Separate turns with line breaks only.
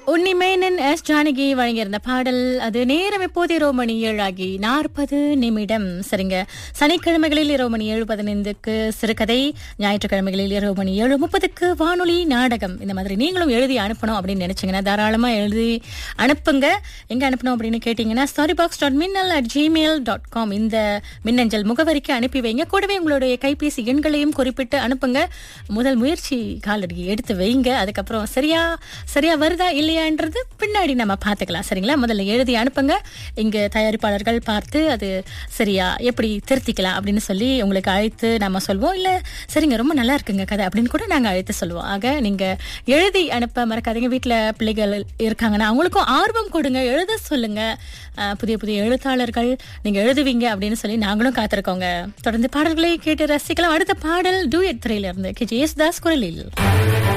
Unni Menon S Janaki வழங்கியிருந்த பாடல் அது நேரம் இப்போது இரவு மணி ஏழாகி நாற்பது நிமிடம் சரிங்க சனிக்கிழமைகளில் இரவு மணி ஏழு பதினைந்துக்கு சிறுகதை ஞாயிற்றுக்கிழமைகளில் இரவு மணி ஏழு முப்பதுக்கு வானொலி நாடகம் இந்த மாதிரி நீங்களும் எழுதி அனுப்பணும் அப்படின்னு நினைச்சீங்கன்னா தாராளமா எழுதி அனுப்புங்க எங்க அனுப்பணும் அப்படின்னு கேட்டீங்கன்னா starry box dot Minnal at Gmail dot com இந்த மின்னஞ்சல் முகவரிக்கு அனுப்பி வைங்க கூடவே உங்களுடைய கைபேசி எண்களையும் குறிப்பிட்டு அனுப்புங்க முதல் முயற்சி காலடி எடுத்து வைங்க அதுக்கப்புறம் சரியா சரியா வருதா இல்லையான்றது பின்னாடி நம்ம பார்த்துக்கலாம் சரிங்களா முதல்ல எழுதி அனுப்புங்க இங்க தயாரிப்பாளர்கள் பார்த்து அது சரியா எப்படி திருத்திக்கலாம் அப்படின்னு சொல்லி உங்களுக்கு அழைத்து நம்ம சொல்வோம் இல்ல சரிங்க ரொம்ப நல்லா இருக்குங்க கதை அப்படின்னு கூட நாங்க அழைத்து சொல்லுவோம் ஆக நீங்க எழுதி அனுப்ப மறக்காதீங்க வீட்டுல பிள்ளைகள் இருக்காங்கன்னா அவங்களுக்கும் ஆர்வம் கொடுங்க எழுத சொல்லுங்க அஹ், புதிய புதிய எழுத்தாளர்கள் நீங்க எழுதுவீங்க அப்படின்னு சொல்லி நாங்களும் காத்திருக்கோங்க தொடர்ந்து பாடல்களை கேட்டு ரசிக்கலாம் அடுத்த பாடல் டூயட் திரையில இருந்து கே ஜே எஸ் தாஸ் குரலில்